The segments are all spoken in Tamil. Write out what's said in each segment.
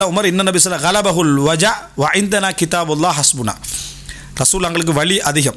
உமர் இன்ன நபி சொல்ல கலபகுல் வஜா வைந்தனா கிதாபுல்லா ஹஸ்புனா ரசூல் எங்களுக்கு வழி அதிகம்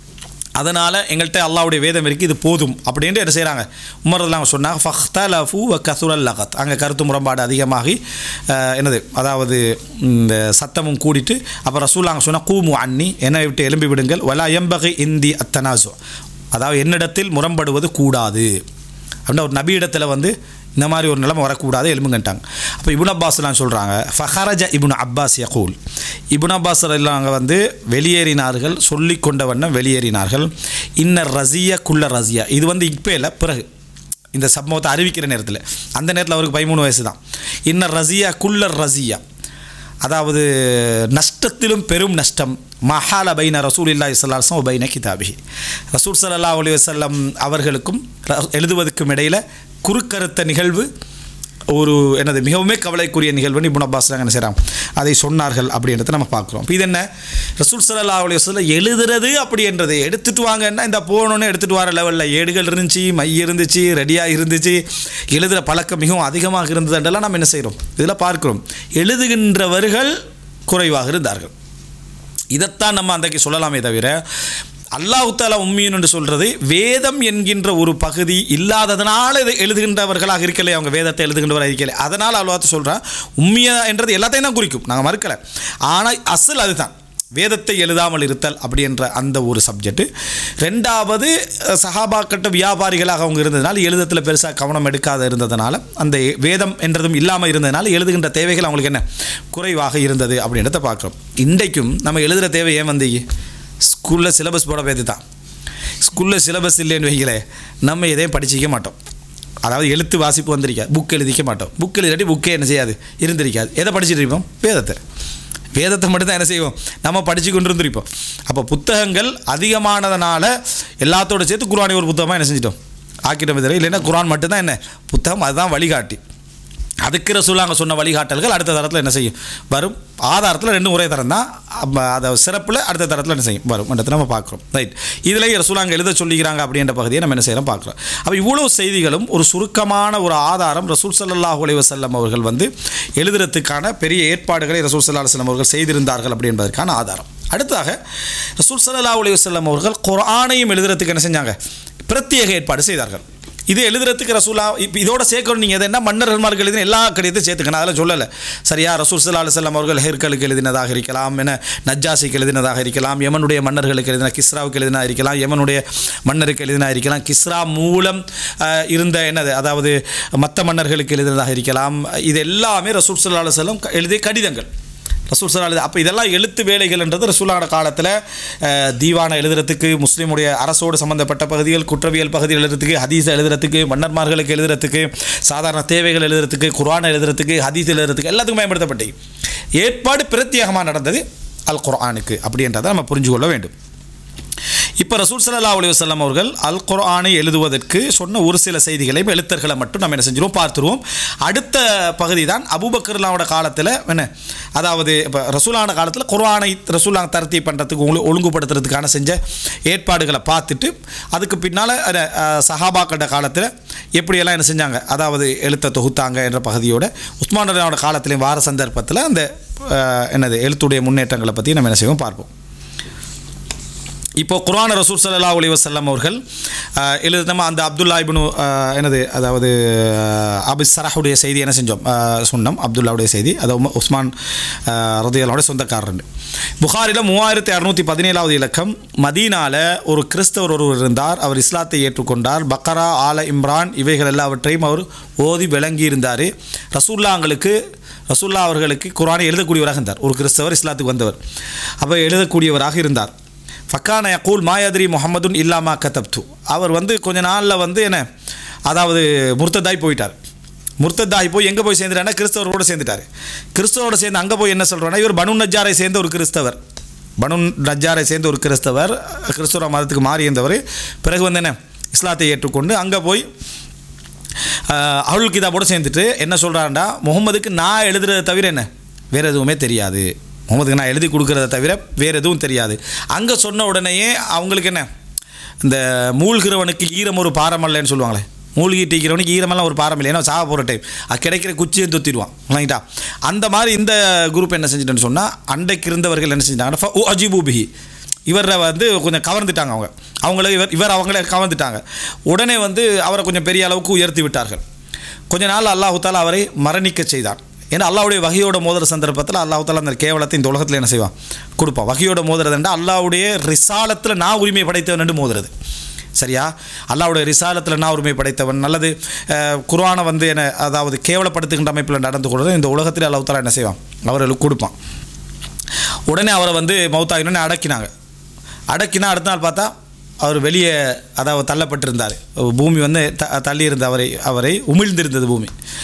அதனால் எங்கள்கிட்ட அல்லாவுடைய வேதம் இருக்குது இது போதும் அப்படின்ட்டு என்ன செய்கிறாங்க உமர்லாம் சொன்னாங்க ஃபஹ்தலஃபு வ கசுரல் லகத் அங்கே கருத்து முரண்பாடு அதிகமாகி அஹ், என்னது அதாவது இந்த சத்தமும் கூடிட்டு அப்போ ரசூலாங்க சொன்னால் கூமு அன்னி என்னை விட்டு எலும்பி விடுங்கள் வலா எம்பகை இந்தி அத்தனாசோ அதாவது என்னிடத்தில் முரண்படுவது கூடாது அப்படின்னா ஒரு நபி இடத்துல வந்து இந்த மாதிரி ஒரு நிலைமை வரக்கூடாது எலும்புங்கன்ட்டாங்க அப்போ இபுன் அப்பாஸ்லாம் சொல்கிறாங்க ஃபஹரஜ இபுன் அப்பாஸ் யகூல் இபுன் அப்பாஸ் எல்லாம் வந்து வெளியேறினார்கள் சொல்லி கொண்ட வண்ணம் வெளியேறினார்கள் இன்னர் ரசியா குள்ள ரசியா இது வந்து இப்போ இல்லை பிறகு இந்த சம்பவத்தை அறிவிக்கிற நேரத்தில் அந்த நேரத்தில் அவருக்கு பதிமூணு வயசு தான் இன்னர் ரசியா குல்லர் ரசியா அதாவது நஷ்டத்திலும் பெரும் நஷ்டம் மஹால பைன ரசூல் இல்லா இஸ்லாசம் பைன கிதாபிஹி ரசூல் சல்லா அலி வசல்லம் அவர்களுக்கும் ர- எழுதுவதற்கும் இடையில் குறுக்கறுத்த நிகழ்வு ஒரு எனது மிகவுமே கவலைக்குரிய நிகழ்வுன்னு இபுன் அப்பாஸ் என்ன செய்கிறாங்க அதை சொன்னார்கள் அப்படின்றத நம்ம பார்க்குறோம் இப்போ இது என்ன ரசூல் சல்லா அலி வசல்லம் எழுதுறது அப்படின்றது எடுத்துட்டு வாங்கன்னா இந்த போகணுன்னு எடுத்துகிட்டு வர லெவலில் ஏடுகள் இருந்துச்சு மை இருந்துச்சு ரெடியாக இருந்துச்சு எழுதுகிற பழக்கம் மிகவும் அதிகமாக இருந்ததுன்றெல்லாம் நம்ம என்ன செய்கிறோம் இதில் பார்க்கிறோம் எழுதுகின்றவர்கள் குறைவாக இருந்தார்கள் இதைத்தான் நம்ம அன்றைக்கு சொல்லலாமே தவிர அல்லாஹ் தாலா உம்மியன் என்று சொல்கிறது வேதம் என்கின்ற ஒரு பகுதி இல்லாததனால இதை எழுதுகின்றவர்களாக இருக்கலை அவங்க வேதத்தை எழுதுகின்றவராக இருக்கலை அதனால் அல்லாஹ் சொல்கிறான் உம்மியா என்றது எல்லாத்தையும் தான் குறிக்கும் நாங்கள் மறுக்கலை ஆனால் அசல் அதுதான் வேதத்தை எழுதாமல் இருத்தல் அப்படி என்ற அந்த ஒரு சப்ஜெக்ட் ரெண்டாவது அஹ், சஹாபாக்கட்ட வியாபாரிகளாக அவங்க இருந்ததுனால எழுதத்தில் பெருசாக கவனம் எடுக்காத இருந்ததுனால அந்த வேதம் என்றதும் இல்லாமல் இருந்ததுனால எழுதுகின்ற தேவைகள் அவங்களுக்கு என்ன குறைவாக இருந்தது அப்படின்றத பார்க்குறோம் இன்றைக்கும் நம்ம எழுதுகிற தேவை ஏன் வந்து ஸ்கூலில் சிலபஸ் போட பேத்து தான் ஸ்கூலில் சிலபஸ் இல்லைன்னு வைங்களே நம்ம எதையும் படிச்சிக்க மாட்டோம் அதாவது எழுத்து வாசிப்பு வந்திருக்காது புக் எழுதிக்க மாட்டோம் புக் எழுதாட்டி புக்கே என்ன செய்யாது இருந்திருக்காது எதை படிச்சுட்டு இருப்போம் வேதத்தை வேதத்தை மட்டும்தான் என்ன செய்வோம் நம்ம படித்து கொண்டு இருந்திருப்போம் அப்போ புத்தகங்கள் அதிகமானதுனால எல்லாத்தோட சேர்த்து குர்ஆனை ஒரு புத்தகமாக என்ன செஞ்சிட்டோம் ஆக்கிட்டோம் இதில் இல்லைன்னா குர்ஆன் மட்டும்தான் என்ன புத்தகம் அதுதான் வழிகாட்டி அதுக்கு ரசூலாங்க சொன்ன வழிகாட்டல்கள் அடுத்த தரத்தில் என்ன செய்யும் வரும் ஆதாரத்தில் ரெண்டு ஒரே தரம் தான் அப்ப அதை சிறப்பில் அடுத்த தரத்தில் என்ன செய்யும் வரும் என்றதை நம்ம பார்க்குறோம் ரைட் இதில் ரசூலாங்க எழுத சொல்லிக்கிறாங்க அப்படின்ற பகுதியை நம்ம என்ன செய்யறோம் பார்க்குறோம் அப்போ இவ்வளோ செய்திகளும் ஒரு சுருக்கமான ஒரு ஆதாரம் ரசூல் ஸல்லல்லாஹு அலைஹி வஸல்லம் அவர்கள் வந்து எழுதுறதுக்கான பெரிய ஏற்பாடுகளை ரசூல் ஸல்லல்லாஹு அலைஹி வஸல்லம் அவர்கள் செய்திருந்தார்கள் அப்படி என்பதற்கான ஆதாரம் அடுத்ததாக ரசூல் ஸல்லல்லாஹு அலைஹி வஸல்லம் அவர்கள் குர்ஆனையும் எழுதுறதுக்கு என்ன செஞ்சாங்க பிரத்யேக ஏற்பாடு செய்தார்கள் இது எழுதுறதுக்கு ரசூலா இப்போ இதோட சேர்க்கணும் நீங்கள் எதுனா மன்னர்மார்கள் எழுதின எல்லா கடிதத்தையும் சேர்த்துக்கணும் அதெல்லாம் சொல்லலை சரியா ரசூல் சல்லா அலுவலம் அவர்கள் ஹெர்கலுக்கு எழுதினதாக இருக்கலாம் என்ன நஜ்ஜாசிக்கு எழுதினதாக இருக்கலாம் யமனுடைய மன்னர்களுக்கு எழுதின கிஸ்ராவுக்கு எழுதினா இருக்கலாம் யமனுடைய மன்னருக்கு எழுதினா இருக்கலாம் கிஸ்ரா மூலம் அஹ், இருந்த என்னது அதாவது மற்ற மன்னர்களுக்கு எழுதினதாக இருக்கலாம் இது எல்லாமே ரசூல் சல்லா அலுவலம் எழுதிய கடிதங்கள் ரசூல் சல்லா அப்போ இதெல்லாம் எழுத்து வேலைகள்ன்றது ரசூலான காலத்தில் தீவான எழுதுறதுக்கு முஸ்லீமுடைய அரசோடு சம்மந்தப்பட்ட பகுதிகள் குற்றவியல் பகுதிகள் எழுதுறதுக்கு ஹதீஸ் எழுதுறதுக்கு மன்னர்மார்களுக்கு எழுதுறதுக்கு சாதாரண தேவைகள் எழுதுறதுக்கு குர்ஆன் எழுதுறதுக்கு ஹதீஸ் எழுதுறதுக்கு எல்லாத்துக்கும் பயன்படுத்தப்பட்டு ஏற்பாடு பிரத்யேகமாக நடந்தது அல் குர்ஆனுக்கு அப்படின்றத நம்ம புரிஞ்சு கொள்ள வேண்டும் இப்போ ரசூல் ஸல்லல்லாஹு அலைஹி வஸல்லம் அவர்கள் அல் குர்ஆனை எழுதுவதற்கு சொன்ன ஒரு சில செய்திகளையும் எழுத்தர்களை மட்டும் நம்ம என்ன செஞ்சிருவோம் பார்த்துருவோம் அடுத்த பகுதி தான் அபூபக்கர்லாவோட காலத்தில் என்ன அதாவது இப்போ ரசூலான காலத்தில் குர்ஆனை ரசூலாங்க தரத்தி பண்ணுறதுக்கு ஒழு ஒழுங்குபடுத்துறதுக்கான செஞ்ச ஏற்பாடுகளை பார்த்துட்டு அதுக்கு பின்னால் சஹாபாக்கட காலத்தில் எப்படியெல்லாம் என்ன செஞ்சாங்க அதாவது எழுத்தை தொகுத்தாங்க என்ற பகுதியோட உஸ்மான் ரலியோட காலத்திலையும் வார சந்தர்ப்பத்தில் அந்த அஹ், என்னது எழுத்துடைய முன்னேற்றங்களை பற்றி நம்ம என்ன செய்வோம் பார்ப்போம் இப்போ குர்ஆன் ரசூல் ஸல்லல்லாஹு அலைஹி வஸல்லம் அவர்கள் அஹ், எழுது நம்ம அந்த அப்துல்லா இப்னு அஹ், என்னது அதாவது அஹ், அபி சரஹுடைய செய்தி என்ன செஞ்சோம் அஹ், சொன்னோம் அப்துல்லாவுடைய செய்தி அது உம- உஸ்மான் ரதியல்லாவுடைய சொந்தக்காரர் புகாரில் மூவாயிரத்தி அறுநூற்றி பதினேழாவது இலக்கம் மதீனால ஒரு கிறிஸ்தவர் ஒருவர் இருந்தார் அவர் இஸ்லாத்தை ஏற்றுக்கொண்டார் பக்கரா ஆல இம்ரான் இவைகள் எல்லாவற்றையும் அவர் ஓதி விளங்கி இருந்தார் ரசூல்லாங்களுக்கு ரசூல்லா அவர்களுக்கு குர்ஆனை எழுதக்கூடியவராக இருந்தார் ஒரு கிறிஸ்தவர் இஸ்லாத்துக்கு வந்தவர் அப்போ எழுதக்கூடியவராக இருந்தார் ஃபக்கான யகூல் மாயாதிரி முகமதுன் இல்லாமா கதப்து அவர் வந்து கொஞ்ச நாளில் வந்து என்ன அதாவது முர்த்ததாய் போயிட்டார் முர்த்ததாய் போய் எங்கே போய் சேர்ந்துட்டாருன்னா கிறிஸ்தவரோடு சேர்ந்துட்டார் கிறிஸ்தவரோட சேர்ந்து அங்கே போய் என்ன சொல்கிறோன்னா இவர் பனு நஜாரை சேர்ந்த ஒரு கிறிஸ்தவர் பனு நஜாரை சேர்ந்த ஒரு கிறிஸ்தவர் கிறிஸ்தவ மதத்துக்கு மாறி இருந்தவர் பிறகு வந்து என்ன இஸ்லாத்தை ஏற்றுக்கொண்டு அங்கே போய் ஆஹ், அருள் கிதாபோட சேர்ந்துட்டு என்ன சொல்கிறான்டா முகமதுக்கு நான் எழுதுறதை தவிர என்ன வேறு எதுவுமே தெரியாது முகமதுக்கு நான் எழுதி கொடுக்கறத தவிர வேறு எதுவும் தெரியாது அங்கே சொன்ன உடனேயே அவங்களுக்கு என்ன இந்த மூழ்கிறவனுக்கு ஈரம் ஒரு பாரமல்லன்னு சொல்லுவாங்களே மூழ்கி டீக்கிறவனுக்கு ஈரமெல்லாம் ஒரு பாரம் இல்லை ஏன்னா சாக போகிற டைம் அது கிடைக்கிற குச்சியை தொத்திடுவான் ரைட்டா அந்த மாதிரி இந்த குரூப் என்ன செஞ்சுட்டேன்னு சொன்னால் அண்டைக்கு இருந்தவர்கள் என்ன செஞ்சிட்டாங்கன்னா ஓ அஜிபூபிஹி இவரை வந்து கொஞ்சம் கவர்ந்துட்டாங்க அவங்க அவங்கள இவர் இவர் அவங்கள கவர்ந்துட்டாங்க உடனே வந்து அவரை கொஞ்சம் பெரிய அளவுக்கு உயர்த்தி விட்டார்கள் கொஞ்ச நாள் அல்லாஹு தாலா அவரை மரணிக்க செய்தான் ஏன்னா அல்லாவுடைய வகையோட மோதிர சந்தர்ப்பத்தில் அல்லாஹு தாலா அந்த கேவலத்தை இந்த உலகத்தில் என்ன செய்வான் கொடுப்பான் வகையோட மோதுறதுண்டா அல்லாவுடைய ரிசாலத்தில் நான் உரிமை படைத்தவன் என்று மோதுறது சரியா அல்லாவுடைய ரிசாலத்தில் நான் உரிமை படைத்தவன் நல்லது அஹ், குர்ஆனை வந்து என்ன அதாவது கேவலப்படுத்துகின்ற அமைப்பில் நடந்து கொள்வது இந்த உலகத்தில் அல்லாஹு தாலா என்ன செய்வான் அவர்களுக்கு கொடுப்பான் உடனே அவரை வந்து மௌத்தாகினோன்னு அடக்கினாங்க அடக்கினா அடுத்த நாள் பார்த்தா அவர் வெளியே அதாவது தள்ளப்பட்டிருந்தார் பூமி வந்து த தள்ளி இருந்த அவரை அவரை உமிழ்ந்திருந்தது பூமி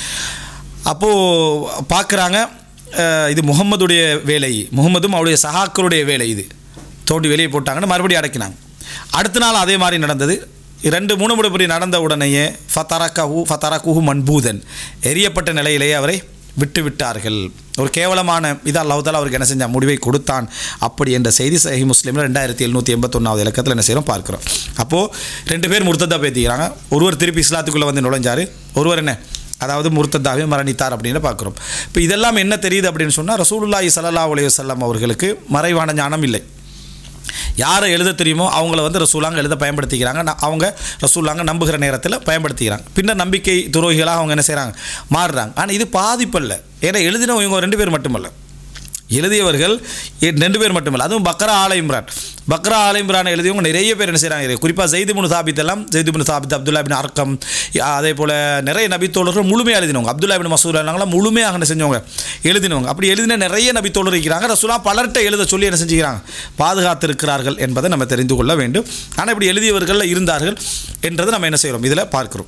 அப்போது பார்க்குறாங்க இது முகம்மதுடைய வேலை முகம்மதும் அவருடைய சகாக்களுடைய வேலை இது தோண்டி வெளியே போட்டாங்கன்னு மறுபடியும் அடக்கினாங்க அடுத்த நாள் அதே மாதிரி நடந்தது ரெண்டு மூணு முறைப்படி நடந்த உடனேயே ஃபத்தரக்கஹு ஃபத்தரக்குஹு மன்பூதன் எரியப்பட்ட நிலையிலேயே அவரை விட்டு விட்டார்கள் ஒரு கேவலமான இது அல்லாஹால அவருக்கு என்ன செஞ்சான் முடிவை கொடுத்தான் அப்படி என்ற செய்தி சஹி முஸ்லீமில் ரெண்டாயிரத்தி எழுநூற்றி எண்பத்தொன்னாவது இலக்கத்தில் என்ன செய்கிறோம் பார்க்குறோம் அப்போது ரெண்டு பேர் முர்த்ததா பேத்திக்கிறாங்க ஒருவர் திருப்பி இஸ்லாத்துக்குள்ளே வந்து நுழைஞ்சார் ஒருவர் என்ன அதாவது முர்த்ததாவே மரணித்தார் அப்படின்னு பார்க்குறோம் இப்போ இதெல்லாம் என்ன தெரியுது அப்படின்னு சொன்னால் ரசூலுல்லாஹி ஸல்லல்லாஹு அலைஹி வஸல்லம் அவர்களுக்கு மறைவான ஞானம் இல்லை யாரை எழுத தெரியுமோ அவங்கள வந்து ரசூலாங்க எழுத பயன்படுத்திக்கிறாங்க ந- அவங்க ரசூலாங்க நம்புகிற நேரத்தில் பயன்படுத்திக்கிறாங்க பின்னர் நம்பிக்கை துரோகிகளாக அவங்க என்ன செய்கிறாங்க மாறுறாங்க ஆனால் இது பாதிப்பல்ல ஏன்னா எழுதினவங்க இவங்க ரெண்டு பேர் மட்டுமல்ல எழுதியவர்கள் எ- ரெண்டு பேர் மட்டுமல்ல அதுவும் பக்ரா ஆல இம்ரான் பக்ரா ஆல இம்ரான் எழுதியவங்க நிறைய பேர் என்ன செய்கிறாங்க குறிப்பாக ஜெய்து முனு சாபித் எல்லாம் ஜெய்து முனு சாபித் அப்துல்லா பின் அர்க்கம் யா- அதே போல் நிறைய நபித்தோழர்கள் முழுமையாக எழுதினவங்க அப்துல்லா பின் மசூர் எல்லாம் முழுமையாக என்ன செஞ்சவங்க எழுதினவங்க அப்படி எழுதின நிறைய நபித்தோழர் இருக்கிறாங்க ரசூலா பலர்கிட்ட எழுத சொல்லி என்ன செஞ்சுக்கிறாங்க பாதுகாத்திருக்கிறார்கள் என்பதை நம்ம தெரிந்து கொள்ள வேண்டும் ஆனால் இப்படி எழுதியவர்கள் இருந்தார்கள் என்றதை நம்ம என்ன செய்கிறோம் இதில் பார்க்கிறோம்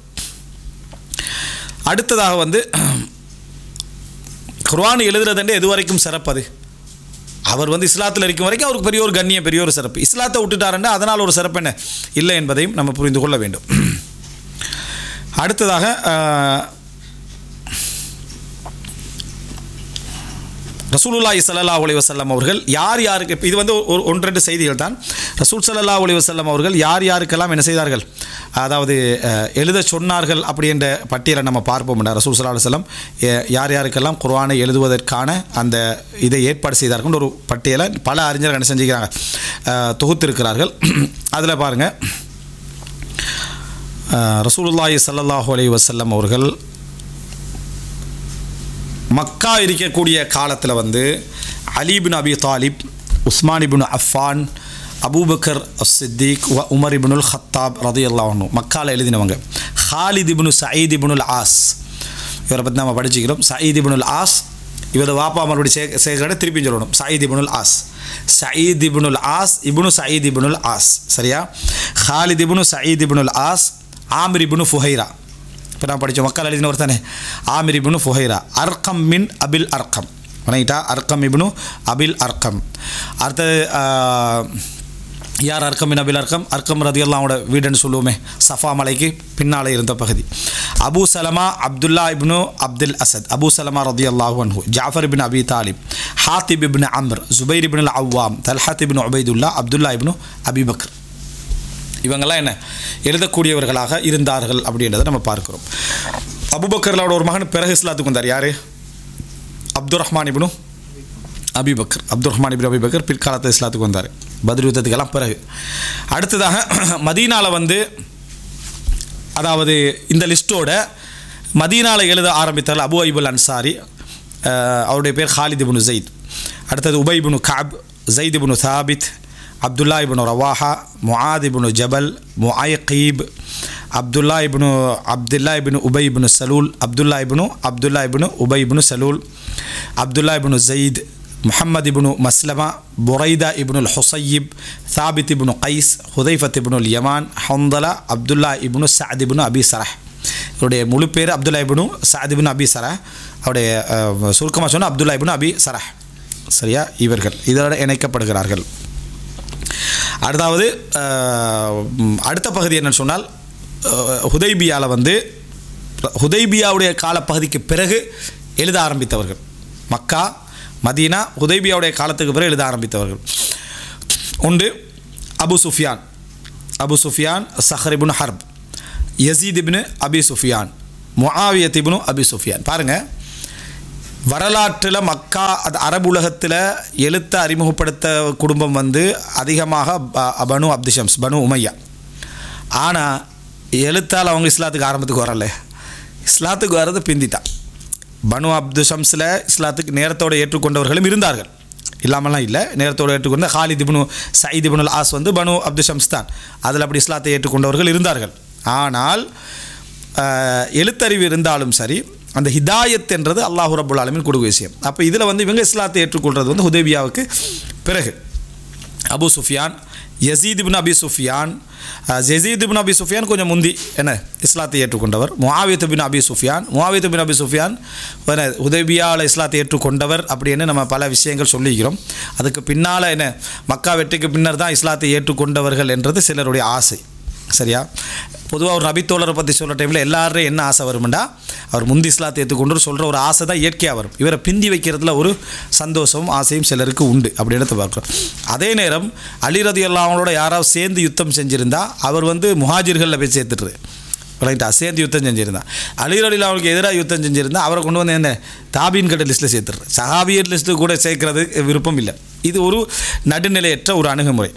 அடுத்ததாக வந்து குர்ஆன் எழுதுறதுண்டு எது வரைக்கும் சிறப்பது அவர் வந்து இஸ்லாத்தில் இருக்கும் வரைக்கும் அவருக்கு பெரிய ஒரு கண்ணியம் பெரிய ஒரு சிறப்பு இஸ்லாத்தை விட்டுட்டாருன்னா அதனால் ஒரு சிறப்பு என்ன இல்லை என்பதையும் நம்ம புரிந்து கொள்ள வேண்டும் அடுத்ததாக ஆஹ், ரசூலுல்லாஹி ஸல்லல்லாஹு அலைஹி வஸல்லம் அவர்கள் யார் யாருக்கு இப்ப இது வந்து ஒரு ஒன்று ரெண்டு செய்திகள் தான் ரசூல் ஸல்லல்லாஹு அலைஹி வஸல்லம் அவர்கள் யார் யாருக்கெல்லாம் என்ன செய்தார்கள் அதாவது அஹ், எழுத சொன்னார்கள் அப்படி என்ற பட்டியலை நம்ம பார்ப்போம் ரசூல் ஸல்லல்லாஹு அலைஹி வஸல்லம் எ- யார் யாருக்கெல்லாம் குர்ஆனை எழுதுவதற்கான அந்த இதை ஏற்பாடு செய்தார்கள் ஒரு பட்டியலை பல அறிஞர்கள் என்ன செஞ்சுக்கிறாங்க அஹ், தொகுத்திருக்கிறார்கள் அதில் பாருங்கள் ரசூலுல்லாஹி ஸல்லல்லாஹு அலைஹி வஸல்லம் அவர்கள் மக்கா இருக்கக்கூடிய காலத்தில் வந்து Ali bin Abi Talib Uthman ibn Affan Abu Bakr Siddiq வ உமர் இபினுல் ஹத்தாப் ரதி அல்லாஹனு மக்கால எழுதினவங்க Khalid ibn Saeed ibnul Aas இவரை பற்றி நம்ம படிச்சுக்கிறோம் சயீத் இப்னுல் ஆஸ் இவர் வாப்பா மறுபடி சே சேர்க்கிற திருப்பி சொல்லணும் Saeed ibnul Aas Saeed ibnul Aas ibn Saeed ibnul Aas சரியா Khalid ibn Saeed ibnul Aas Amir ibn Fuhayra இப்போ நான் படித்த மக்கள் எழுதின ஒரு தானே ஆமிர் இப்னு ஃபுஹைரா அர்கம் மின் அபில் அர்கம் வணங்கிட்டா அர்கம் இப்னு அபில் அர்கம் அடுத்தது ஆஹ், யார் அர்க்கம் மின் அபில் அர்க்கம் அர்க்கம் ரதியல்லாவோட வீடுன்னு சொல்லுவோமே சஃபா மலைக்கு பின்னால் இருந்த பகுதி அபு சலமா அப்துல்லா இப்னு அப்துல் அசத் அபு சலமா ரதி அல்லாஹு அன்ஹு Jafar ibn Abi Talib Hatib ibn Amr Zubair ibn Awwam Talhat ibn Ubaidullah Abdullah ibn Abi Bakr இவங்கெல்லாம் என்ன எழுதக்கூடியவர்களாக இருந்தார்கள் அப்படின்றத நம்ம பார்க்கிறோம் அபுபக்கர்லோட ஒரு மகன் பிறகு இஸ்லாத்துக்கு வந்தார் யார் அப்துல் ரஹ்மான் இப்னு அபிபக்கர் அப்துல் ரஹ்மான் இப்னு அபிபக்கர் பிற்காலத்தில் இஸ்லாத்துக்கு வந்தார் பத்ர் யுத்தத்துக்கெல்லாம் பிறகு அடுத்ததாக மதீனால வந்து அதாவது இந்த லிஸ்ட்டோட மதீனால எழுத ஆரம்பித்தார் அபு ஐபுல் அன்சாரி அஹ், அவருடைய பேர் ஹாலித் இப்னு ஜெயித் அடுத்தது Ubai ibn Kab Zaid ibn Thabit Abdullah ibn Rawaha Muadh ibn Jabal Muaiqib Abdullah ibn Abdullah ibn Ubai ibn Salul Abdullah ibn Abdullah ibn Ubai ibn Salul Abdullah ibn Zaid Muhammad ibn Maslama Buraida ibnul Husaib Thabit ibn Qais Hudhaifat ibnul Yaman Hanzala Abdullah ibn Saad ibn Abi Sarh இவருடைய முழு பேர் Abdullah ibn Saad ibn Abi சரஹ் அவருடைய சுருக்கமாக சொன்னால் அப்துல்லா இப்னு அபி சரஹ் சரியா இவர்கள் இதோட இணைக்கப்படுகிறார்கள் அடுத்தாவது அஹ், ம், அடுத்த பகுதி என்னன்னு சொன்னால் ஹுதைபியாவில் வந்து ஹுதைபியாவுடைய காலப்பகுதிக்கு பிறகு எழுத ஆரம்பித்தவர்கள் மக்கா மதீனா ஹுதைபியாவுடைய காலத்துக்கு பிறகு எழுத ஆரம்பித்தவர்கள் உண்டு அபு சுஃபியான் அபு சுஃபியான் சஹரிபுன் ஹர்ப் யசீத் இப்னு அபி சுஃபியான் முஆவியத் இப்னு அபி சுஃபியான் பாருங்கள் வரலாற்றில் மக்கா அது அரபு உலகத்தில் எழுத்தை அறிமுகப்படுத்த குடும்பம் வந்து அதிகமாக ப- பனு அப்திஷம்ஸ் பனு உமையா ஆனால் எழுத்தால் அவங்க இஸ்லாத்துக்கு ஆரம்பத்துக்கு வரல இஸ்லாத்துக்கு வர்றது பிந்தித்தான் பனு அப்து ஷம்ஸில் இஸ்லாத்துக்கு நேரத்தோட ஏற்றுக்கொண்டவர்களும் இருந்தார்கள் இல்லாமலாம் இல்லை நேரத்தோடு ஏற்றுக்கொண்ட Khalid ibn Saeed ibnul Aas வந்து பனு அப்து ஷம்ஸ் தான் அதில் அப்படி இஸ்லாத்தை ஏற்றுக்கொண்டவர்கள் இருந்தார்கள் ஆனால் ஆஹ், எழுத்தறிவு இருந்தாலும் சரி அந்த ஹிதாயத் என்றது அல்லாஹு ரபுல் ஆலமின் கொடுக்க விஷயம் அப்போ இதில் வந்து இவங்க இஸ்லாத்தை ஏற்றுக்கொள்வது வந்து ஹுதேபியாவுக்கு பிறகு அபு சுஃபியான் யசீத் இப்னு அபி சுஃபியான் அஹ், யசீத் இப்னு அபி சுஃபியான் கொஞ்சம் முந்தி என்ன இஸ்லாத்தை ஏற்றுக்கொண்டவர் முஆவியத் bin Abi Sufiyan முஆவியத் bin Abi Sufiyan என்ன உதவியால் இஸ்லாத்தை ஏற்றுக்கொண்டவர் அப்படின்னு நம்ம பல விஷயங்கள் சொல்லிக்கிறோம் அதுக்கு பின்னால் என்ன மக்கா வெற்றிக்கு பின்னர் தான் இஸ்லாத்தை ஏற்றுக்கொண்டவர்கள் என்றது சிலருடைய ஆசை சரியா பொதுவாக ஒரு நபித்தோழரை பற்றி சொல்கிற டைமில் எல்லாரும் என்ன ஆசை வரும்டா அவர் முந்தி இஸ்லாத்தை ஏற்றுக்கொண்டு சொல்கிற ஒரு ஆசை தான் இயற்கையாக வரும் இவரை பிந்தி வைக்கிறதுல ஒரு சந்தோஷமும் ஆசையும் சிலருக்கு உண்டு அப்படி எடுத்து பார்க்குறோம் அதே நேரம் அலி ரதி அவங்களோட யாராவது சேர்ந்து யுத்தம் செஞ்சுருந்தா அவர் வந்து முஹாஜிர்களில் போய் சேர்த்துட்டு ரைட்டா சேர்ந்து யுத்தம் செஞ்சிருந்தா அலி ரலி அவருக்கு எதிராக யுத்தம் செஞ்சிருந்தா அவரை கொண்டு வந்து என்ன தாபீன் கட்ட லிஸ்ட்டில் சேர்த்துரு சஹாபியர் லிஸ்ட்டு கூட சேர்க்கறது விருப்பம் இல்லை இது ஒரு நடுநிலையற்ற ஒரு அணுகுமுறை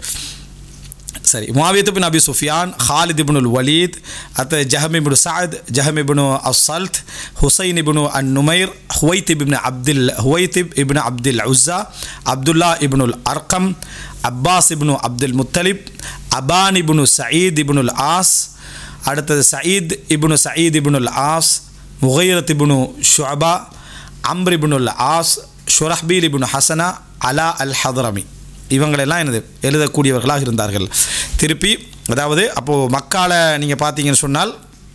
சரி Muawiyat bin Abi Sufyan Khalid ibnul Walid அத்த Jahm ibn Saad Jahm ibn Assalt Husain ibn an Numair Huwait ibn Abdul Huwait ibn Abdul Uzza Abdullah ibnul Arqam Abbas ibn Abdul Muttalib Aban ibn Saeed ibnul Aas அடுத்தது Saeed ibn Saeed ibnul Aas Mughirat ibn Shuba Amr ibnul Aas Shurahbil ibn Hasana Ala al Hadrami இவங்களெல்லாம் என்னது எழுதக்கூடியவர்களாக இருந்தார்கள் திருப்பி அதாவது அப்போது மக்கால நீங்கள் பார்த்தீங்கன்னு சொன்னால்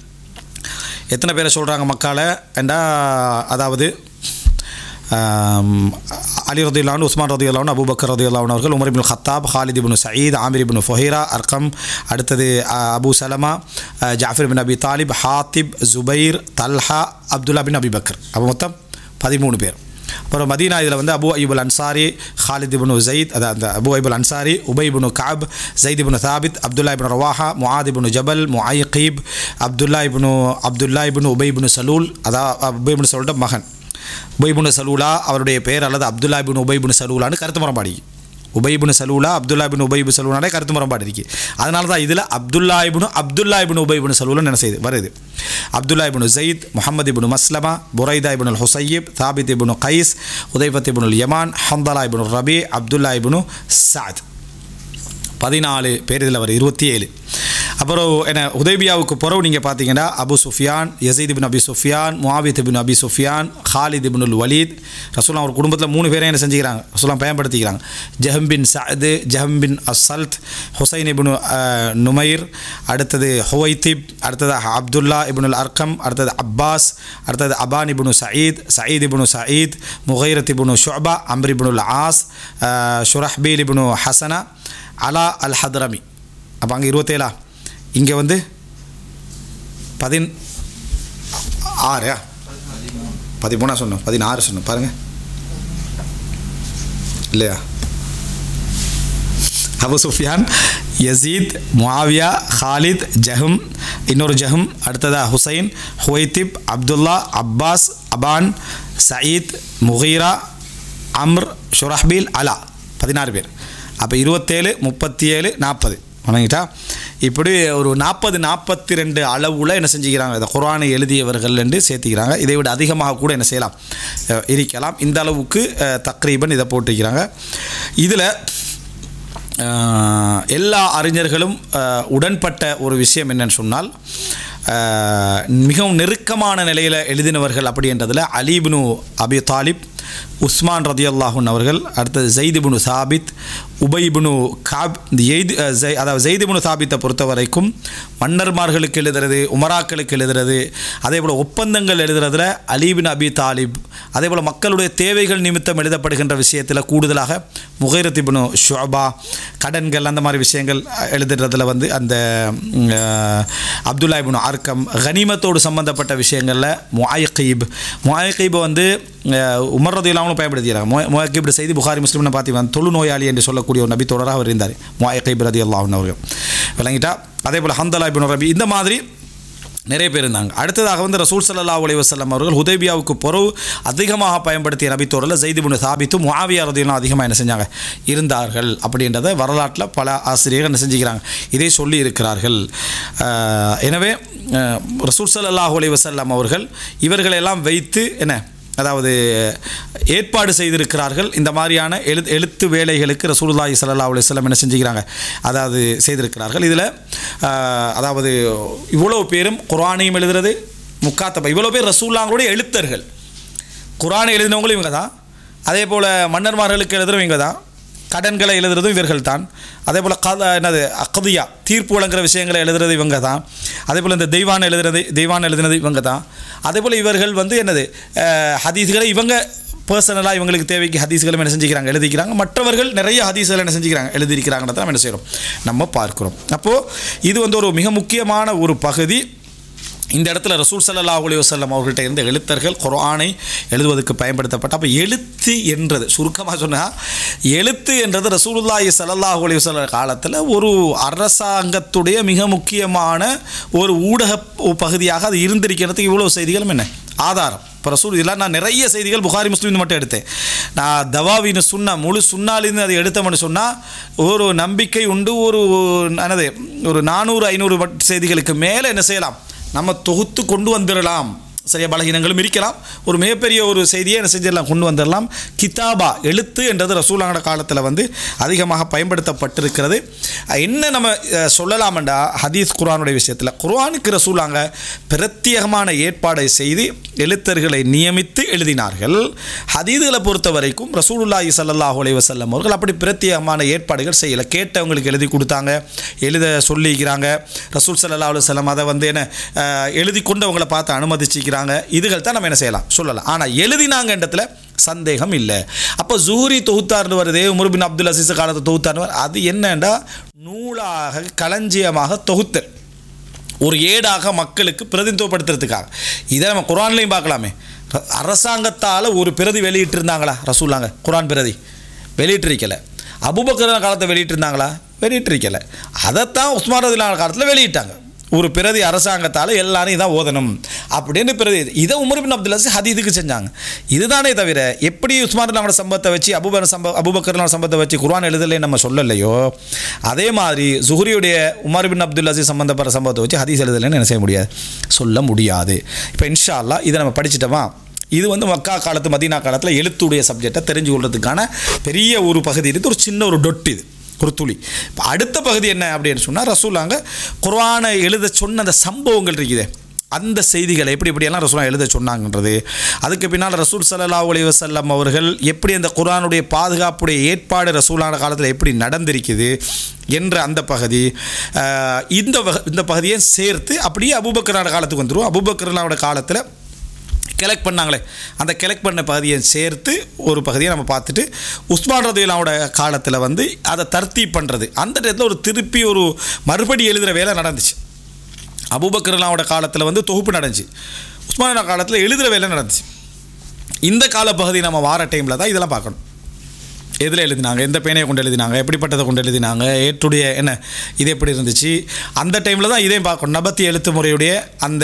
எத்தனை பேரை சொல்கிறாங்க மக்கால என்றா அதாவது ஆம், அலி ரதியுல்லான் உஸ்மான் ரதியுல்லான் அபூபக்கர் ரதியுல்லான் அவர்கள் Umar ibn Khattab Khalid ibn Saeed Amir ibn Fuhaira Arqam அடுத்தது அ, அபு சலமா அ, Jafir bin Abi Talib Hatib Zubair Talha Abdullah bin Abi Bakr அப்போ மொத்தம் பதிமூணு பேர் அப்புறம் மதீனா இதில் வந்து அபு ஐபுல் அன்சாரி ஹாலித் இப்னு ஜயீத் அதான் அந்த அபு ஐபுல் அன்சாரி உபை இப்னு காப் ஜயித் இப்னு Thabit Abdullah ibn Rawaha Muadh ibn Jabal Muaiqib Abdullah ibn Abdullah ibn Ubai ibn சலூல் அதான் உபை இப்னு சலூலோட மகன் உபைபுனு சலூலா அவருடைய பெயர் அல்லது அப்துல்லா பின் உபைபுனு சலூலான்னு கருத்து முரண்பாடு உபைபுனு சலூலா அப்துல்லா பின் உபைபு சலூலானே கருத்து முரண்பாடு இருக்கு அதனால தான் இதில் அப்துல்லா இப்னு அப்துல்லா இப்னு உபைபுனு சலூலன்னு என்ன செய்யுது வருது Abdullah ibn Zaid Muhammad ibn Maslama Buraida ibn Husaib Thabit ibn Qais Utaibat ibn Yaman Hanzala ibn Rabi Abdullah ibn Saad பதினாலு பேர் இதில் வரும் இருபத்தி ஏழு அப்புறம் என்ன உதேபியாவுக்கு பிறகு நீங்கள் பார்த்தீங்கன்னா Abu Sufyan Yazid bin Abi Sufyan Muawid bin Abi Sufyan Khalid ibnul Walid ரசூலாம் ஒரு குடும்பத்தில் மூணு பேரை என்ன செஞ்சுக்கிறாங்க ரசூலாம் பயன்படுத்திக்கிறாங்க ஜஹம் பின் சஅது ஜஹம் பின் அஸ்ஸல்த் ஹுசைன் இப்னு அஹ், நுமைர் அடுத்தது ஹுவைத்திப் அடுத்தது அப்துல்லா இப்னுல் அர்கம் அடுத்தது அப்பாஸ் அடுத்தது Aban ibn Saeed Saeed ibn Saeed Mughirat ibn Shuba Amr ibnul Aas அஹ், Shurahbil ibn Hasana Ala al ஹத்ரமி அப்போ அங்கே இருபத்தேழா இங்கே வந்து பதின் ஆறா பதிமூணா சொன்னோம் பதினாறு சொன்னோம் பாருங்கள் இல்லையா Abu Sufyan Yazid Muawiya Khalid Jahm இன்னொரு ஜஹம் அடுத்ததா Husain Huwaitib Abdullah Abbas Aban Saeed Mughira Amr Shurahbil Ala பதினாறு பேர் அப்போ இருபத்தேழு முப்பத்தி ஏழு நாற்பது வணங்கிட்டா இப்படி ஒரு நாற்பது நாற்பத்தி ரெண்டு அளவில் என்ன செஞ்சுக்கிறாங்க இந்த குரானை எழுதியவர்கள் என்று சேர்த்திக்கிறாங்க இதை விட அதிகமாக கூட என்ன செய்யலாம் அஹ், இருக்கலாம் இந்த அளவுக்கு அஹ், தக்ரீபன் இதை போட்டிருக்கிறாங்க இதில் ஆஹ், எல்லா அறிஞர்களும் ஆஹ், உடன்பட்ட ஒரு விஷயம் என்னன்னு சொன்னால் ஆஹ், மிகவும் நெருக்கமான நிலையில் எழுதினவர்கள் அப்படின்றதில் அலிபினு அபி தாலிப் உஸ்மான் ரதியல்லாஹுன் அவர்கள் அடுத்தது ஜெய்திபுனு சாபித் உபைபுனு காப் இந்த எய்து அஹ், ஜெய் அதாவது ஜெய்திபுனு சாபித்தை பொறுத்த வரைக்கும் மன்னர்மார்களுக்கு எழுதுறது உமராக்களுக்கு எழுதுறது அதே போல் ஒப்பந்தங்கள் எழுதுறதுல அலிபின் அபி தாலிப் அதே போல் மக்களுடைய தேவைகள் நிமித்தம் எழுதப்படுகின்ற விஷயத்தில் கூடுதலாக முகைரத் இப்னு ஷுஅபா கடன்கள் அந்த மாதிரி விஷயங்கள் அஹ், எழுதுறதுல வந்து அந்த ம், அஹ், அப்துல்லா இப்னு ஆர்க்கம் கனிமத்தோடு சம்பந்தப்பட்ட விஷயங்களில் முஆயிகீப் முஆயிகீபை வந்து அஹ், உமர் ரதி இல்லாமலும் பயன்படுத்திக்கிறாங்க மொ முஆயிகீப் செய்தி புகாரி முஸ்லிம்னு பார்த்து தொழுநோயாளி என்று சொல்லக்கூடிய ஒரு நபி தொடராக அவர் இருந்தார் முஆயிகீப் ரதி அல்லாஹன் அவர்கள் விளங்கிட்டா அதே போல் ஹந்தலா இப்னு ரபி இந்த மாதிரி நிறைய பேர் இருந்தாங்க அடுத்ததாக வந்து ரசூல் ஸல்லல்லாஹு அலைஹி வஸல்லம் அவர்கள் ஹுதைபியாவுக்கு பொறவு அதிகமாக பயன்படுத்திய நபித்தோரில் ஜெய்திபுன் சாபித்தும் முஆவியா ரதியெல்லாம் அதிகமாக என்ன செஞ்சாங்க இருந்தார்கள் அப்படின்றத வரலாற்றில் பல ஆசிரியர்கள் என்ன செஞ்சுக்கிறாங்க இதை சொல்லி இருக்கிறார்கள் அஹ், எனவே அஹ், ரசூல் ஸல்லல்லாஹு அலைஹி வஸல்லம் அவர்கள் இவர்களெல்லாம் வைத்து என்ன அதாவது ஏற்பாடு செய்திருக்கிறார்கள் இந்த மாதிரியான எழு எழுத்து வேலைகளுக்கு ரசூலுல்லாஹி ஸல்லல்லாஹு அலைஹி வஸல்லம் என்ன செஞ்சுக்கிறாங்க அதாவது செய்திருக்கிறார்கள் இதில் அதாவது இவ்வளோ பேரும் குர்ஆனையும் எழுதுறது முக்காத்தபா இவ்வளோ பேர் ரசூல்லாங்களுடைய எழுத்தர்கள் குர்ஆனை எழுதினவங்களும் இவங்க தான் அதே போல் மன்னர்மார்களுக்கு எழுதுறவங்க இவங்க தான் கடன்களை எழுதுறதும் இவர்கள் தான் அதே போல் கத என்னது அக்கதியா தீர்ப்பு வழங்குற விஷயங்களை எழுதுறது இவங்க தான் அதே போல் இந்த தெய்வான் எழுதுறது தெய்வான் எழுதுனது இவங்க தான் அதே போல் இவர்கள் வந்து என்னது அஹ், ஹதீஸ்களை இவங்க பர்சனலாக இவங்களுக்கு தேவைக்கு ஹதீஸ்களும் என்ன செஞ்சுக்கிறாங்க எழுதிக்கிறாங்க மற்றவர்கள் நிறைய ஹதீஸ்களை என்ன செஞ்சுக்கிறாங்க எழுதியிருக்கிறாங்கன்றத நம்ம என்ன செய்கிறோம் நம்ம பார்க்கிறோம் அப்போது இது வந்து ஒரு மிக முக்கியமான ஒரு பகுதி இந்த இடத்துல ரசூல் ஸல்லல்லாஹு அலைஹி வஸல்லம் அவர்கள்ட்ட இருந்த எழுத்தர்கள் குர்ஆனை எழுதுவதற்கு பயன்படுத்தப்பட்ட அப்போ எழுத்து என்றது சுருக்கமாக சொன்னால் எழுத்து என்றது ரசூலுல்லாஹி ஸல்லல்லாஹு அலைஹி வஸல்லம் காலத்தில் ஒரு அரசாங்கத்துடைய மிக முக்கியமான ஒரு ஊடக பகுதியாக அது இருந்திருக்கிறதுக்கு இவ்வளோ செய்திகளும் என்ன ஆதாரம் இப்போ ரசூல் இதெல்லாம் நான் நிறைய செய்திகள் புகாரி முஸ்லீம் மட்டும் எடுத்தேன் நான் தவாவின்னு சுண்ணா முழு சுண்ணாலிருந்து அதை எடுத்தோம்னு சொன்னால் ஒரு நம்பிக்கை உண்டு ஒரு என்னது ஒரு நானூறு ஐநூறு செய்திகளுக்கு மேலே என்ன செய்யலாம் நம்ம தொகுத்து கொண்டு வந்துடலாம் சரியா பலகீனங்களும் இருக்கலாம் ஒரு மிகப்பெரிய ஒரு செய்தியை என்ன செஞ்சிடலாம் கொண்டு வந்துடலாம் கிதாபா எழுத்து என்றது ரசூலாங்கட காலத்தில் வந்து அதிகமாக பயன்படுத்தப்பட்டிருக்கிறது என்ன நம்ம அஹ், சொல்லலாம்டா ஹதீஸ் குர்ஆனுடைய விஷயத்தில் குர்ஆனுக்கு ரசூலாங்க பிரத்யேகமான ஏற்பாடை செய்து எழுத்தர்களை நியமித்து எழுதினார்கள் ஹதீதுகளை பொறுத்த வரைக்கும் ரசூலுல்லாஹி ஸல்லல்லாஹு அலைஹி வஸல்லம் அவர்கள் அப்படி பிரத்யேகமான ஏற்பாடுகள் செய்யலை கேட்டவங்களுக்கு எழுதி கொடுத்தாங்க எழுத சொல்லிக்கிறாங்க ரசூல் ஸல்லல்லாஹு அலைஹி வஸல்லம் அதை வந்து என்ன அஹ், எழுதி கொண்டு அவங்கள பார்த்து அனுமதிச்சிக்கிறாங்க இதுகள் தான் நம்ம என்ன செய்யலாம் சொல்லலாம் ஆனால் எழுதினாங்கன்றதுல சந்தேகம் இல்லை அப்போ ஜூரி தொகுத்தார்னு வருதே உமர் பின் அப்துல் அசீஸ் காலத்தை தொகுத்தார்னு வருது. அது என்னண்டா நூலாக களஞ்சியமாக தொகுத்தல் ஒரு ஏடாக மக்களுக்கு பிரதிநிதித்துவப்படுத்துறதுக்காக இதை நம்ம குரான்லையும் பார்க்கலாமே ர- அரசாங்கத்தால் ஒரு பிரதி வெளியிட்டிருந்தாங்களா ரசூலாங்க குரான் பிரதி வெளியிட்டிருக்கல அபுபக்கர் காலத்தை வெளியிட்டிருந்தாங்களா வெளியிட்டிருக்கல அதைத்தான் உஸ்மான் ரதிலான காலத்தில் வெளியிட்டாங்க ஒரு பிரதி அரசாங்கத்தால் எல்லாரும் இதான் ஓதணும் அப்படின்னு பிரதி இதை உமர் பின் அப்துல் அசீஸ் ஹதீதுக்கு செஞ்சாங்க இதுதானே தவிர எப்படி உஸ்மான் நம்மளோட சம்பவத்தை வச்சு அபுபர் சம்ப அபுபக்கர் சம்பவத்தை வச்சு குர்ஆன் எழுதலை நம்ம சொல்லலையோ அதே மாதிரி ஜுஹரியுடைய உமர் பின் அப்துல் அசீஸ் சம்பந்தப்பட்ட சம்பவத்தை வச்சு ஹதீஸ் எழுதலைன்னு என்ன செய்ய முடியாது சொல்ல முடியாது இப்போ இன்ஷா அல்லாஹ் இதை நம்ம படிச்சிட்டோமா இது வந்து மக்கா காலத்து மதீனா காலத்தில் எழுத்துடைய சப்ஜெக்டை தெரிஞ்சு கொள்றதுக்கான பெரிய ஒரு பகுதி இருக்குது ஒரு சின்ன ஒரு டொட் இது ஒரு துளி இப்போ அடுத்த பகுதி என்ன அப்படின்னு சொன்னால் ரசூலாங்க குர்ஆனை எழுத சொன்ன அந்த சம்பவங்கள் இருக்குதே அந்த செய்திகளை எப்படி எப்படியெல்லாம் ரசூலா எழுத சொன்னாங்கன்றது அதுக்கு பின்னால் ரசூல் ஸல்லல்லாஹு அலைஹி வஸல்லம் அவர்கள் எப்படி அந்த குர்ஆனுடைய பாதுகாப்புடைய ஏற்பாடு ரசூலான காலத்தில் எப்படி நடந்திருக்குது என்ற அந்த பகுதி அஹ், இந்த வக- இந்த பகுதியை சேர்த்து அப்படியே அபூபக்கரோட காலத்துக்கு வந்துடும் அபூபக்கரோட காலத்தில் கலெக்ட் பண்ணாங்களே அந்த கலெக்ட் பண்ண பகுதியை சேர்த்து ஒரு பகுதியை நம்ம பார்த்துட்டு உஸ்மான் ரதிலாவோட காலத்தில் வந்து அதை தர்த்தி பண்ணுறது அந்த இடத்துல ஒரு திருப்பி ஒரு மறுபடி எழுதுகிற வேலை நடந்துச்சு அபூபக்கர்லாவோட காலத்தில் வந்து தொகுப்பு நடந்துச்சு உஸ்மானியா காலத்தில் எழுதுகிற வேலை நடந்துச்சு இந்த காலப்பகுதி நம்ம வார டைமில் தான் இதெல்லாம் பார்க்கணும் எதில் எழுதினாங்க எந்த பேனையை கொண்டு எழுதினாங்க எப்படிப்பட்டதை கொண்டு எழுதினாங்க ஏற்றுடைய என்ன இது எப்படி இருந்துச்சு அந்த டைமில் தான் இதையும் பார்க்கணும் நபத்தி எழுத்து முறையுடைய அந்த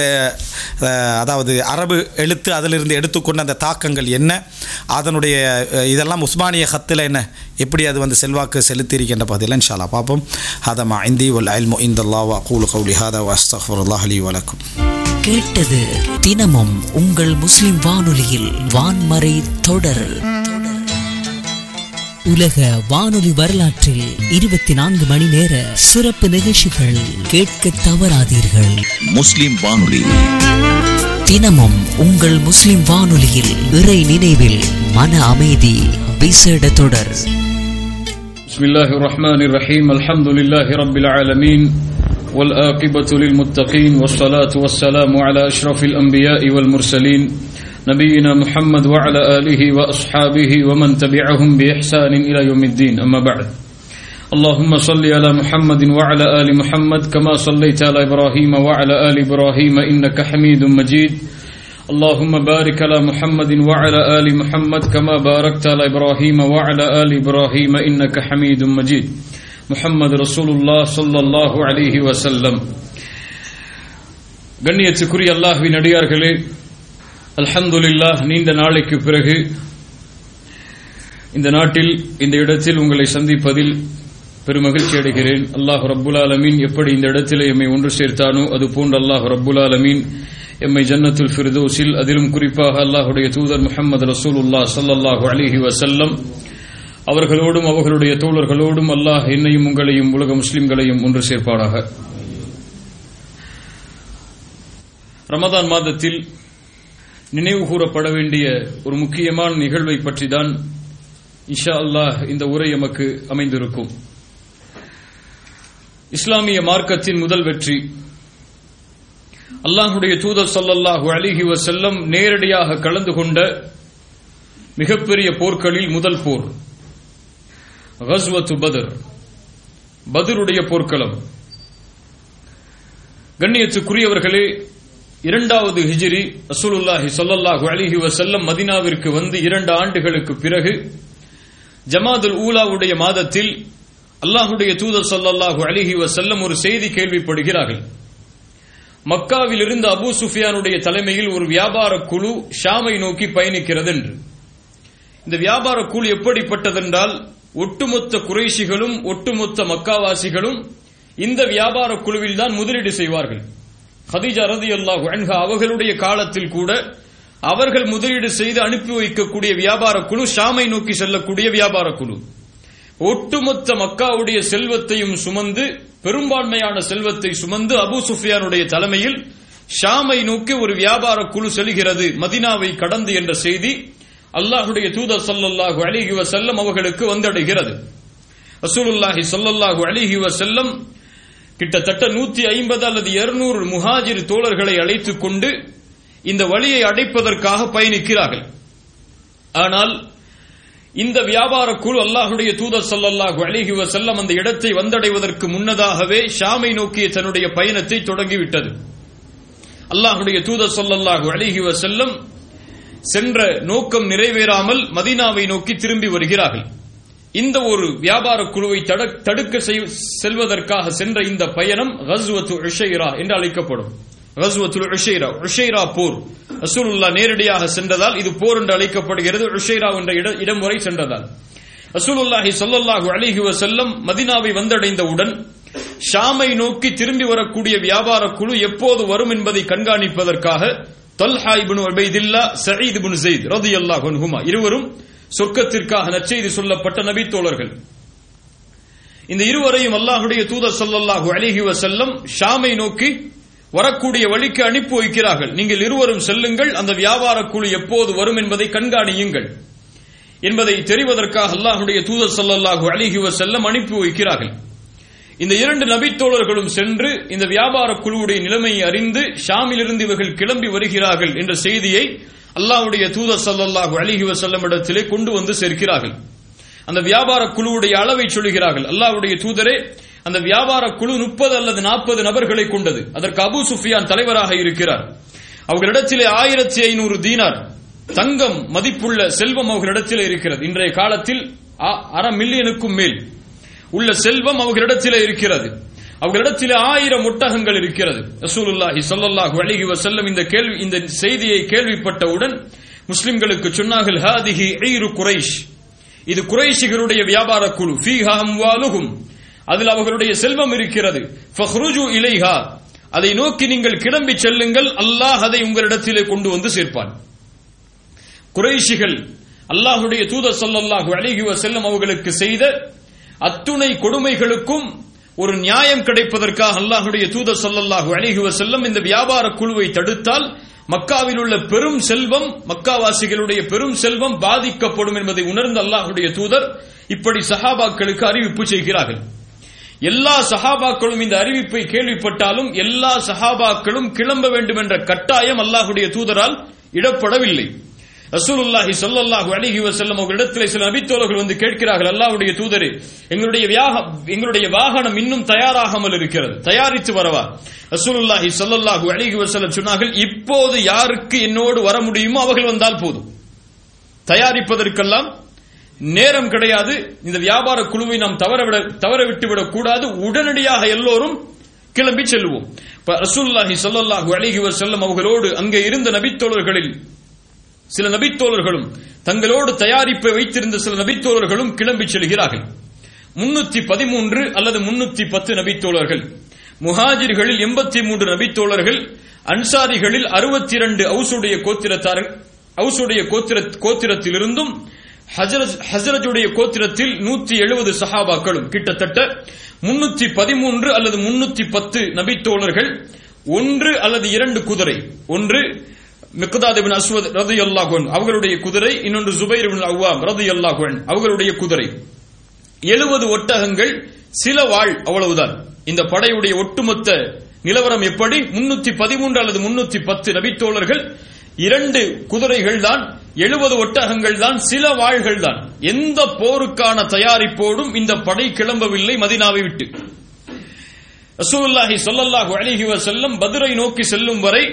அஹ், அதாவது அரபு எழுத்து அதிலிருந்து எடுத்துக்கொண்ட அந்த தாக்கங்கள் என்ன அதனுடைய அஹ், இதெல்லாம் உஸ்மானிய ஹத்தில் என்ன எப்படி அது வந்து செல்வாக்கு செலுத்தியிருக்கின்ற பகுதியில் இன்ஷால்லா பார்ப்போம் ஹதமா இந்தி வல் அல்மு இந்தல்லா வகூல் கௌலி ஹாதா வஸ்தஃபுல்லாஹ் அலி வலக்கும் கேட்டது தினமும் உங்கள் முஸ்லிம் வானொலியில் வான்மறை தொடர் உலக வானொலி வரலாற்றில் இருபத்தி நான்கு மணி நேர சிறப்பு நிகழ்ச்சிகள் கேட்க தவறாதீர்கள் முஸ்லிம் வானொலி தினமும் உங்கள் முஸ்லிம் வானொலியில் இறை நினைவில் மன அமைதி விசேட தொடர் بسم الله الرحمن الرحيم الحمد لله رب العالمين والآقبة للمتقين والصلاة والسلام على أشرف الأنبياء والمرسلين نبينا محمد وعلى آله وأصحابه ومن تبعهم بإحسان إلى يوم الدين أما بعد اللهم صل على محمد وعلى آل محمد كما صليت على إبراهيم وعلى آل إبراهيم إنك حميد مجيد اللهم بارك على محمد وعلى آل محمد كما باركت على إبراهيم وعلى آل إبراهيم إنك حميد مجيد محمد رسول الله صلى الله عليه وسلم கண்ணியத்துக்குரிய அல்லாஹ்வின் அடியார்களே அல்ஹம்துலில்லாஹ் நீண்ட நாளைக்கு பிறகு இந்த நாட்டில் இந்த இடத்தில் உங்களை சந்திப்பதில் பெருமகிழ்ச்சி அடைகிறேன் அல்லாஹ் ரப்புல் ஆலமீன் எப்படி இந்த இடத்திலே எம்மை ஒன்று சேர்த்தானோ அது போன்று அல்லாஹ் ரப்புல் ஆலமீன் எம்மை ஜன்னத்துல் ஃபிர்தோஸில் அதிலும் குறிப்பாக அல்லாஹுடைய தூதர் முஹம்மது ரசூலுல்லாஹ் ஸல்லல்லாஹு அலைஹி வஸல்லம் அவர்களோடும் அவர்களுடைய தோழர்களோடும் அல்லாஹ் என்னையும் உங்களையும் உலக முஸ்லிம்களையும் ஒன்று சேர்ப்பாராக ரமதான் மாதத்தில் நினைவு கூறப்பட வேண்டிய ஒரு முக்கியமான நிகழ்வை பற்றி தான் இஷா அல்லாஹ் இந்த உரை எமக்கு அமைந்திருக்கும் இஸ்லாமிய மார்க்கத்தின் முதல் வெற்றி அல்லாஹுடைய தூதர் சொல்லல்லாஹு அலிஹி வசல்லம் நேரடியாக கலந்து கொண்ட மிகப்பெரிய போர்க்களில் முதல் போர் கஸ்வத்து பதர் பதருடைய போர்க்களம் கண்ணியத்துக்குரியவர்களே இரண்டாவது ஹிஜிரி ரசூலுல்லாஹி சொல்லல்லாஹு அலிஹி வசல்லம் மதினாவிற்கு வந்து இரண்டு ஆண்டுகளுக்கு பிறகு ஜமாதுல் ஊலாவுடைய மாதத்தில் அல்லாஹுடைய தூதர் சொல்லல்லாஹு அலிஹி வசல்லம் ஒரு செய்தி கேள்விப்படுகிறார்கள் மக்காவில் இருந்து அபு சுஃபியானுடைய தலைமையில் ஒரு வியாபார குழு ஷாமை நோக்கி பயணிக்கிறது என்று இந்த வியாபார குழு எப்படிப்பட்டதென்றால் ஒட்டுமொத்த குறைஷிகளும் ஒட்டுமொத்த மக்காவாசிகளும் இந்த வியாபார குழுவில் தான் முதலீடு செய்வார்கள் ஹதீஜா ரதி அல்லாஹு அன்ஹா அவர்களுடைய காலத்தில் கூட அவர்கள் முதலீடு செய்து அனுப்பி வைக்கக்கூடிய வியாபார குழு ஷாமை நோக்கி செல்லக்கூடிய வியாபார குழு ஒட்டுமொத்த மக்காவுடைய செல்வத்தையும் சுமந்து பெரும்பான்மையான செல்வத்தை சுமந்து அபு சுஃபியானுடைய தலைமையில் ஷாமை நோக்கி ஒரு வியாபார குழு செல்கிறது மதினாவை கடந்து என்ற செய்தி அல்லாஹுடைய தூதர் சல்லல்லாஹு அலிஹி வசல்லம் அவர்களுக்கு வந்தடைகிறது ரசூலுல்லாஹி சல்லல்லாஹு அலிஹி வசல்லம் கிட்டத்தட்ட நூத்தி ஐம்பது அல்லது இருநூறு முஹாஜிர் தோழர்களை அழைத்துக் கொண்டு இந்த வழியை அடைப்பதற்காக பயணிக்கிறார்கள் ஆனால் இந்த வியாபார குழு அல்லாஹுடைய தூதர் சல்லல்லாஹு அலிஹி வசல்லம் அந்த இடத்தை வந்தடைவதற்கு முன்னதாகவே ஷாமை நோக்கிய தன்னுடைய பயணத்தை தொடங்கிவிட்டது அல்லாஹுடைய தூதர் சல்லல்லாஹு அலிஹி வசல்லம் சென்ற நோக்கம் நிறைவேறாமல் மதீனாவை நோக்கி திரும்பி வருகிறார்கள் இந்த ஒரு வியாபார குழுவை தடுக்க செல்வதற்காக சென்ற இந்த பயணம் கஸ்வத்து உஷைரா என்று அழைக்கப்படும் கஸ்வத்துல் உஷைரா உஷைரா போர் ரசூலுல்லா நேரடியாக சென்றதால் இது போர் என்று அழைக்கப்படுகிறது உஷைரா என்ற இடம் வரை சென்றதால் ரசூலுல்லாஹி சொல்லல்லாஹு அலிஹி வசல்லம் மதினாவை வந்தடைந்தவுடன் ஷாமை நோக்கி திரும்பி வரக்கூடிய வியாபார குழு எப்போது வரும் என்பதை கண்காணிப்பதற்காக தொல்ஹா இப்னு உபைதில்லா சயீத் இப்னு ஸெய்த் ரலியல்லாஹு அன்ஹுமா இருவரும் சொர்க்கத்திற்காக நற்செய்தி சொல்லப்பட்ட நபி தோழர்கள் இந்த இருவரையும் அல்லாஹுடைய தூதர் சொல்லல்லாஹு அலிஹி வசல்லம் ஷாமை நோக்கி வரக்கூடிய வழிக்கு அனுப்பி வைக்கிறார்கள் நீங்கள் இருவரும் செல்லுங்கள் அந்த வியாபார குழு எப்போது வரும் என்பதை கண்காணியுங்கள் என்பதை தெரிவதற்காக அல்லாஹுடைய தூதர் சல்லல்லாஹு அலிஹி வசல்லம் அனுப்பி வைக்கிறார்கள் இந்த இரண்டு நபித்தோழர்களும் சென்று இந்த வியாபார குழுவுடைய நிலைமையை அறிந்து ஷாமிலிருந்து இவர்கள் கிளம்பி வருகிறார்கள் என்ற செய்தியை அல்லாஹுடைய தூதர் சல்லல்லாஹு அலிஹி வசல்லம் இடத்திலே கொண்டு வந்து சேர்க்கிறார்கள் அந்த வியாபார குழுவுடைய அளவை சொல்கிறார்கள் அல்லாஹுடைய தூதரே அந்த வியாபார குழு முப்பது அல்லது நாற்பது நபர்களை கொண்டது அதற்கு அபு சுஃபியான் தலைவராக இருக்கிறார் அவர்களிடத்திலே ஆயிரத்தி ஐநூறு தீனார் தங்கம் மதிப்புள்ள செல்வம் அவர்களிடத்திலே இருக்கிறது இன்றைய காலத்தில் அரை மில்லியனுக்கும் மேல் உள்ள செல்வம் அவர்களிடத்திலே இருக்கிறது அவர்களிடத்திலே ஆயிரம் ஒட்டகங்கள் இருக்கிறது ரசூலுல்லாஹி ஸல்லல்லாஹு அலைஹி வஸல்லம் இந்த கேள்வி இந்த செய்தியை கேள்விப்பட்டவுடன் முஸ்லிம்களுக்கு சொன்னார்கள் ஹாதிஹி ஈரு குரைஷ் இது குறைஷிகளுடைய வியாபார குழு ஃபீஹா அம்வாலுஹும் அதில் அவர்களுடைய செல்வம் இருக்கிறது ஃபஹ்ருஜு இலைஹா அதை நோக்கி நீங்கள் கிளம்பி செல்லுங்கள் அல்லாஹ் அதை உங்களிடத்திலே கொண்டு வந்து சேர்ப்பான் குறைஷிகள் அல்லாஹுடைய தூதர் ஸல்லல்லாஹு அலைஹி வஸல்லம் அவர்களுக்கு செய்த அத்துணை கொடுமைகளுக்கும் ஒரு நியாயம் கிடைப்பதற்காக அல்லாஹுடைய தூதர் ஸல்லல்லாஹு அலைஹி வஸல்லம் இந்த வியாபார குழுவை தடுத்தால் மக்காவில் உள்ள பெரும் செல்வம் மக்காவாசிகளுடைய பெரும் செல்வம் பாதிக்கப்படும் என்பதை உணர்ந்த அல்லாஹுடைய தூதர் இப்படி சஹாபாக்களுக்கு அறிவிப்பு செய்கிறார்கள் எல்லா சஹாபாக்களும் இந்த அறிவிப்பை கேள்விப்பட்டாலும் எல்லா சஹாபாக்களும் கிளம்ப வேண்டும் என்ற கட்டாயம் அல்லாஹுடைய தூதரால் இடப்படவில்லை ரசூலுல்லாஹி ஸல்லல்லாஹு அலைஹி வஸல்லம் அவர்களிடத்தில் சில நபித்தோழர்கள் வந்து கேட்கிறார்கள் அல்லாஹ்வுடைய தூதரே எங்களுடைய வியாக- எங்களுடைய வாகனம் இன்னும் தயாராகாமல் இருக்கிறது தயாரித்து வரவா ரசூலுல்லாஹி ஸல்லல்லாஹு அலைஹி வஸல்லம் சொன்னார்கள் இப்போது யாருக்கு என்னோடு வர முடியுமோ அவர்கள் வந்தால் போதும் தயாரிப்பதற்கெல்லாம் நேரம் கிடையாது இந்த வியாபார குழுவை நாம் தவறவிட தவற விட்டுவிடக் கூடாது உடனடியாக எல்லோரும் கிளம்பி செல்வோம் இப்ப ரசூலுல்லாஹி ஸல்லல்லாஹு அலைஹி வஸல்லம் அவர்களோடு அங்கே இருந்த நபித்தோழர்களில் சில நபித்தோழர்களும் தங்களோடு தயாரிப்பை வைத்திருந்த சில நபித்தோழர்களும் கிளம்பி செல்கிறார்கள் முன்னூத்தி பதிமூன்று அல்லது முன்னூத்தி பத்து நபித்தோழர்கள் முஹாஜிர்களில் எண்பத்தி மூன்று நபித்தோழர்கள் அன்சாரிகளில் அறுபத்தி இரண்டு அவுசுடைய கோத்திரத்தார்கள் அவுசுடைய கோத்திர கோத்திரத்திலிருந்தும் ஹஜரத் ஹஜரஜுடைய கோத்திரத்தில் நூத்தி எழுபது சஹாபாக்களும் கிட்டத்தட்ட முன்னூத்தி பதிமூன்று அல்லது முன்னூத்தி பத்து நபித்தோழர்கள் ஒன்று அல்லது இரண்டு குதிரை ஒன்று மிக்தாத் இப்னு அஸ்வத் ரலியல்லாஹு அன்ஹு அவர்களுடைய குதிரை இன்னொன்று ஜுபைர் இப்னு அவ்வாம் ரலியல்லாஹு அன்ஹு அவர்களுடைய குதிரை எழுபது ஒட்டகங்கள் சில வாழ் அவ்வளவுதான் இந்த படையுடைய ஒட்டுமொத்த நிலவரம் எப்படி முன்னூத்தி பதிமூன்று அல்லது முன்னூத்தி பத்து நபித்தோழர்கள் இரண்டு குதிரைகள் தான் எழுபது ஒட்டகங்கள் தான் சில வாள்கள் தான் எந்த போருக்கான தயாரிப்போடும் இந்த படை கிளம்பவில்லை மதினாவை விட்டு ரசூலுல்லாஹி ஸல்லல்லாஹு அலைஹி வஸல்லம் பத்ரை நோக்கி செல்லும் வரை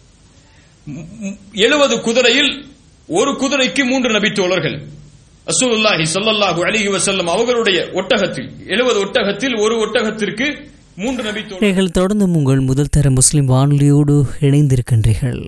எழுபது குதிரையில் ஒரு குதிரைக்கு மூன்று நபித்தோழர்கள் ரசூலுல்லாஹி ஸல்லல்லாஹு அலைஹி வஸல்லம் அவர்களுடைய ஒட்டகத்தில் எழுபது ஒட்டகத்தில் ஒரு ஒட்டகத்திற்கு மூன்று நபித்தோழர்கள் நீங்கள் தொடர்ந்தும் உங்கள் முதல் தர முஸ்லிம் வானொலியோடு இணைந்திருக்கின்றீர்கள்